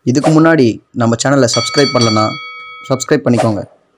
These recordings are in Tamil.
இதுக்கு முன்னாடி நம்ம சேனலை சப்ஸ்கிரைப் பண்ணலனா சப்ஸ்கிரைப் பண்ணிக்கோங்க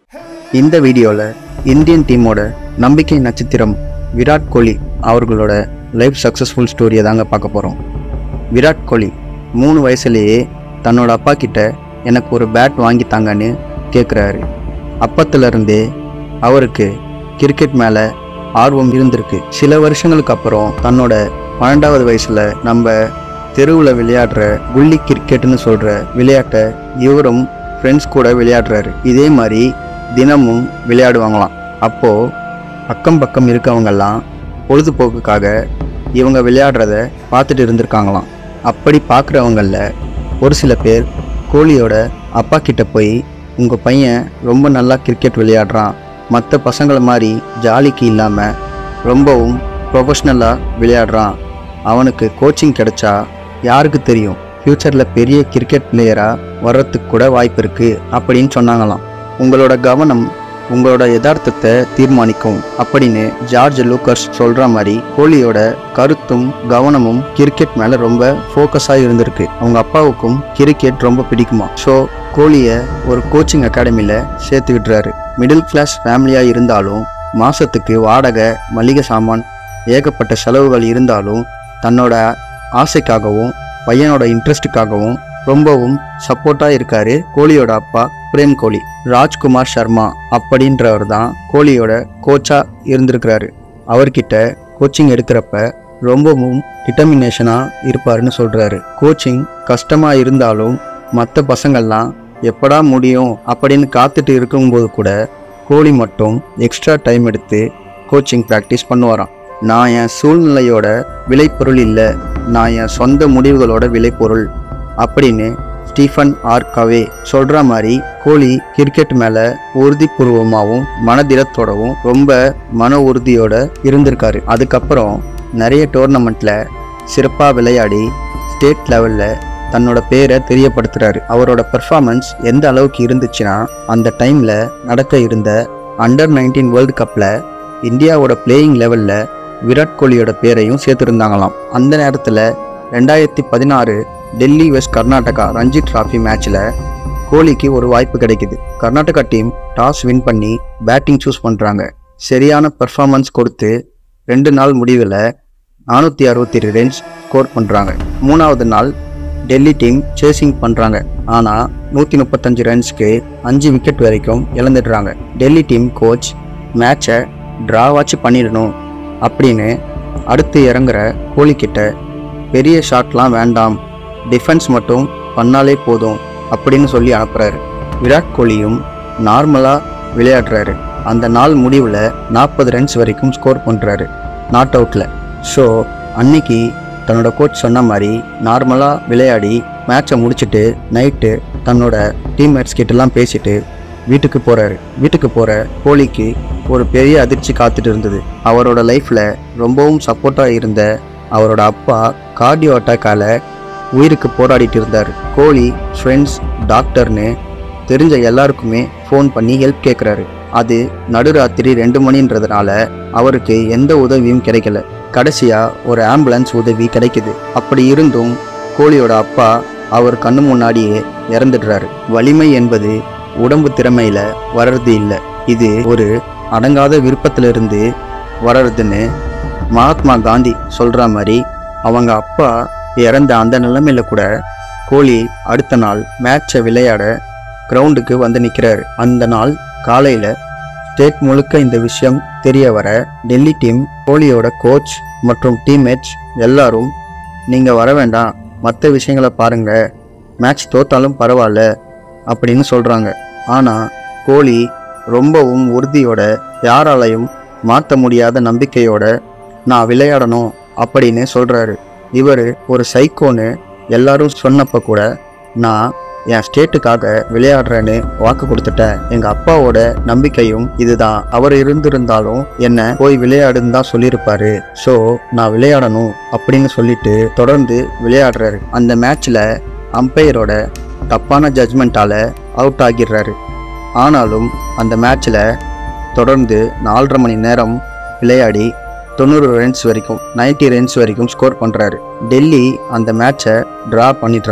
இந்த வீடியோவில் இந்தியன் டீமோட நம்பிக்கை நட்சத்திரம் விராட் கோலி அவர்களோட லைஃப் சக்ஸஸ்ஃபுல் ஸ்டோரியை தாங்க பார்க்க போகிறோம் விராட் கோலி மூணு வயசுலேயே தன்னோட அப்பா கிட்ட எனக்கு ஒரு பேட் வாங்கி தாங்கன்னு கேட்குறாரு அப்பத்துலேருந்தே அவருக்கு கிரிக்கெட் மேலே ஆர்வம் இருந்திருக்கு சில வருஷங்களுக்கு அப்புறம் தன்னோட பன்னெண்டாவது வயசில் நம்ம தெருவில் விளையாடுற குள்ளி கிரிக்கெட்னு சொல்கிற விளையாட்டை இவரும் ஃப்ரெண்ட்ஸ் கூட விளையாடுறாரு இதே மாதிரி தினமும் விளையாடுவாங்களாம் அப்போது அக்கம் பக்கம் இருக்கவங்கெல்லாம் பொழுதுபோக்குக்காக இவங்க விளையாடுறத பார்த்துட்டு இருந்திருக்காங்களாம் அப்படி பார்க்குறவங்களில் ஒரு சில பேர் கோலியோட அப்பா கிட்ட போய் உங்கள் பையன் ரொம்ப நல்லா கிரிக்கெட் விளையாடுறான் மற்ற பசங்களை மாதிரி ஜாலிக்கு இல்லாமல் ரொம்பவும் ப்ரொஃபஷ்னலாக விளையாடுறான் அவனுக்கு கோச்சிங் கிடைச்சா யாருக்கு தெரியும் ஃப்யூச்சரில் பெரிய கிரிக்கெட் பிளேயராக வர்றதுக்கு கூட வாய்ப்பு இருக்குது அப்படின்னு சொன்னாங்களாம் உங்களோட கவனம் உங்களோட யதார்த்தத்தை தீர்மானிக்கும் அப்படின்னு ஜார்ஜ் லூக்கர்ஸ் சொல்கிற மாதிரி கோலியோட கருத்தும் கவனமும் கிரிக்கெட் மேலே ரொம்ப ஃபோக்கஸாக இருந்திருக்கு அவங்க அப்பாவுக்கும் கிரிக்கெட் ரொம்ப பிடிக்குமா ஸோ கோலியை ஒரு கோச்சிங் அகாடமியில் சேர்த்து விட்டுறாரு மிடில் கிளாஸ் ஃபேமிலியாக இருந்தாலும் மாதத்துக்கு வாடகை மளிகை சாமான் ஏகப்பட்ட செலவுகள் இருந்தாலும் தன்னோட ஆசைக்காகவும் பையனோட இன்ட்ரெஸ்ட்டுக்காகவும் ரொம்பவும் சப்போர்ட்டாக இருக்காரு கோலியோட அப்பா பிரேம் கோலி ராஜ்குமார் சர்மா அப்படின்றவர் தான் கோலியோட கோச்சா இருந்திருக்கிறாரு அவர்கிட்ட கோச்சிங் எடுக்கிறப்ப ரொம்பவும் டிட்டர்மினேஷனாக இருப்பாருன்னு சொல்கிறாரு கோச்சிங் கஷ்டமாக இருந்தாலும் மற்ற பசங்கள்லாம் எப்படா முடியும் அப்படின்னு காத்துட்டு இருக்கும்போது கூட கோலி மட்டும் எக்ஸ்ட்ரா டைம் எடுத்து கோச்சிங் ப்ராக்டிஸ் பண்ணுவாராம் நான் என் சூழ்நிலையோட விளைபொருள் இல்லை நான் என் சொந்த முடிவுகளோட விளைபொருள் அப்படின்னு ஸ்டீஃபன் ஆர் கவே சொல்கிற மாதிரி கோலி கிரிக்கெட் மேலே உறுதிபூர்வமாகவும் மனதிடத்தோடவும் ரொம்ப மன உறுதியோட இருந்திருக்காரு அதுக்கப்புறம் நிறைய டோர்னமெண்ட்டில் சிறப்பாக விளையாடி ஸ்டேட் லெவலில் தன்னோட பேரை தெரியப்படுத்துறாரு அவரோட பெர்ஃபார்மன்ஸ் எந்த அளவுக்கு இருந்துச்சுன்னா அந்த டைமில் நடக்க இருந்த அண்டர் நைன்டீன் வேர்ல்டு கப்பில் இந்தியாவோட பிளேயிங் லெவலில் விராட் கோலியோட பேரையும் சேர்த்துருந்தாங்களாம் அந்த நேரத்தில் ரெண்டாயிரத்தி பதினாறு டெல்லி வெஸ்ட் கர்நாடகா ரஞ்சி டிராஃபி மேட்ச்சில் கோலிக்கு ஒரு வாய்ப்பு கிடைக்குது கர்நாடகா டீம் டாஸ் வின் பண்ணி பேட்டிங் சூஸ் பண்ணுறாங்க சரியான பெர்ஃபார்மன்ஸ் கொடுத்து ரெண்டு நாள் முடிவில் நானூற்றி அறுபத்தி ரன்ஸ் ஸ்கோர் பண்ணுறாங்க மூணாவது நாள் டெல்லி டீம் சேசிங் பண்ணுறாங்க ஆனால் நூற்றி முப்பத்தஞ்சு ரன்ஸ்க்கு அஞ்சு விக்கெட் வரைக்கும் இழந்துடுறாங்க டெல்லி டீம் கோச் மேட்சை ட்ராவாச்சு பண்ணிடணும் அப்படின்னு அடுத்து இறங்குற கோலி கிட்ட பெரிய ஷாட்லாம் வேண்டாம் டிஃபென்ஸ் மட்டும் பண்ணாலே போதும் அப்படின்னு சொல்லி அனுப்புகிறாரு விராட் கோலியும் நார்மலாக விளையாடுறாரு அந்த நாள் முடிவில் நாற்பது ரன்ஸ் வரைக்கும் ஸ்கோர் பண்ணுறாரு நாட் அவுட்டில் ஸோ அன்னைக்கு தன்னோட கோச் சொன்ன மாதிரி நார்மலாக விளையாடி மேட்சை முடிச்சுட்டு நைட்டு தன்னோட டீம்மேட்ஸ் கிட்டலாம் பேசிட்டு வீட்டுக்கு போகிறாரு வீட்டுக்கு போகிற கோலிக்கு ஒரு பெரிய அதிர்ச்சி காத்துட்டு இருந்தது அவரோட லைஃப்பில் ரொம்பவும் சப்போர்ட்டாக இருந்த அவரோட அப்பா கார்டியோ அட்டாக்கால் உயிருக்கு போராடிட்டு இருந்தார் கோலி ஃப்ரெண்ட்ஸ் டாக்டர்னு தெரிஞ்ச எல்லாருக்குமே ஃபோன் பண்ணி ஹெல்ப் கேட்குறாரு அது நடுராத்திரி ரெண்டு மணின்றதுனால அவருக்கு எந்த உதவியும் கிடைக்கல கடைசியாக ஒரு ஆம்புலன்ஸ் உதவி கிடைக்குது அப்படி இருந்தும் கோலியோட அப்பா அவர் கண்ணு முன்னாடியே இறந்துடுறாரு வலிமை என்பது உடம்பு திறமையில வர்றது இல்லை இது ஒரு அடங்காத விருப்பத்திலிருந்து வளருதுன்னு மகாத்மா காந்தி சொல்கிற மாதிரி அவங்க அப்பா இறந்த அந்த நிலைமையில கூட கோலி அடுத்த நாள் மேட்சை விளையாட கிரவுண்டுக்கு வந்து நிற்கிறாரு அந்த நாள் காலையில் ஸ்டேட் முழுக்க இந்த விஷயம் தெரிய வர டெல்லி டீம் கோலியோட கோச் மற்றும் டீம்மேட்ஸ் எல்லாரும் நீங்கள் வர வேண்டாம் மற்ற விஷயங்களை பாருங்க மேட்ச் தோத்தாலும் பரவாயில்ல அப்படின்னு சொல்கிறாங்க ஆனால் கோலி ரொம்பவும் உறுதியோட யாராலையும் மாற்ற முடியாத நம்பிக்கையோட நான் விளையாடணும் அப்படின்னு சொல்கிறாரு இவர் ஒரு சைக்கோன்னு எல்லாரும் சொன்னப்போ கூட நான் என் ஸ்டேட்டுக்காக விளையாடுறேன்னு வாக்கு கொடுத்துட்டேன் எங்கள் அப்பாவோட நம்பிக்கையும் இதுதான் அவர் இருந்திருந்தாலும் என்ன போய் விளையாடுன்னு தான் சொல்லியிருப்பாரு ஸோ நான் விளையாடணும் அப்படின்னு சொல்லிட்டு தொடர்ந்து விளையாடுறாரு அந்த மேட்ச்சில் அம்பையரோட தப்பான ஜட்ஜ்மெண்ட்டால் அவுட் ஆகிடுறாரு ஆனாலும் அந்த மேட்ச்சில் தொடர்ந்து நாலரை மணி நேரம் விளையாடி தொண்ணூறு ரன்ஸ் வரைக்கும் 90 ரன்ஸ் வரைக்கும் ஸ்கோர் பண்ணுறாரு டெல்லி அந்த மேட்சை ட்ரா பண்ணிடுறாங்க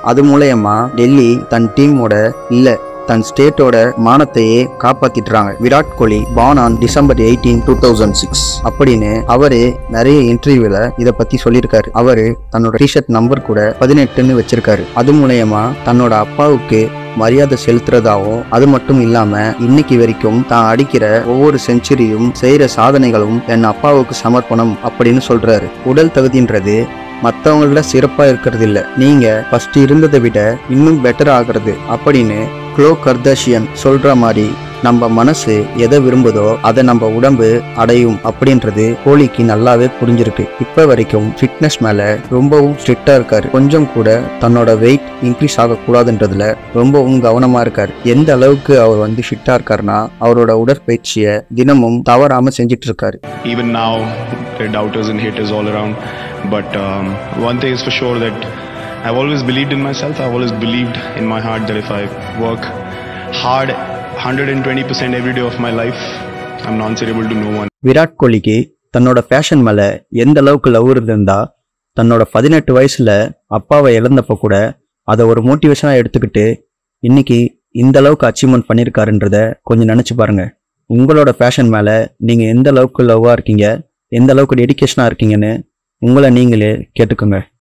அது மூலயமா டெல்லி தன் டீமோட இல்ல தன் ஸ்டேட்டோட மானத்தையே காப்பாத்திட்டுறாங்க Virat Kohli born on December eighteen two thousand six அப்படின்னு அவரு நிறைய இன்டர்வியூல இத பத்தி சொல்லியிருக்காரு அவரு தன்னோட டிஷர்ட் நம்பர் கூட பதினெட்டுன்னு வச்சிருக்காரு அது மூலயமா தன்னோட அப்பாவுக்கு மரியாதை செலுத்துறதாவும் அது மட்டும் இல்லாம இன்னைக்கு வரைக்கும் தான் அடிக்கிற ஒவ்வொரு செஞ்சுரியும் செய்யற சாதனைகளும் என் அப்பாவுக்கு சமர்ப்பணம் அப்படின்னு சொல்றாரு உடல் தகுதின்றது மற்றவங்கள சிறப்பா இருக்கிறது இல்ல நீங்க ஃபர்ஸ்ட் இருந்ததை விட இன்னும் பெட்டர் ஆகிறது அப்படின்னு க்ளோ கர்தாஷியன் சொல்ற மாதிரி நம்ம மனசு எதை விரும்புதோ அதை நம்ம உடம்பு அடையும் அப்படின்றது கோலிக்கு நல்லாவே புரிஞ்சிருக்கு இப்ப வரைக்கும் ஃபிட்னஸ் மேல ரொம்பவும் ஸ்ட்ரிக்டா இருக்காரு கொஞ்சம் கூட தன்னோட வெயிட் இன்க்ரீஸ் ஆகக்கூடாதுன்றதுல ரொம்பவும் கவனமா இருக்காரு எந்த அளவுக்கு அவர் வந்து ஃபிட்டா இருக்காருன்னா அவரோட உடற்பயிற்சியை தினமும் தவறாம செஞ்சுட்டு இருக்காரு even now there are doubters and haters all around but um, one thing is for sure that i've always believed in myself i've always believed in my heart that if i work hard 120% every day of my life i'm not answerable to no one Virat கோலிக்கு தன்னோட ஃபேஷன் மேல எந்த அளவுக்கு லவ் இருந்திருந்தா தன்னோட பதினெட்டு வயசுல அப்பாவை இழந்தப்ப கூட அதை ஒரு மோட்டிவேஷனா எடுத்துக்கிட்டு இன்னைக்கு இந்த அளவுக்கு அச்சீவ்மெண்ட் பண்ணியிருக்காருன்றத கொஞ்சம் நினைச்சு பாருங்க உங்களோட ஃபேஷன் மேல நீங்க எந்த அளவுக்கு லவ்வா இருக்கீங்க எந்த அளவுக்கு டெடிகேஷனா இருக்கீங்கன்னு உங்களை நீங்களே கேட்டுக்கோங்க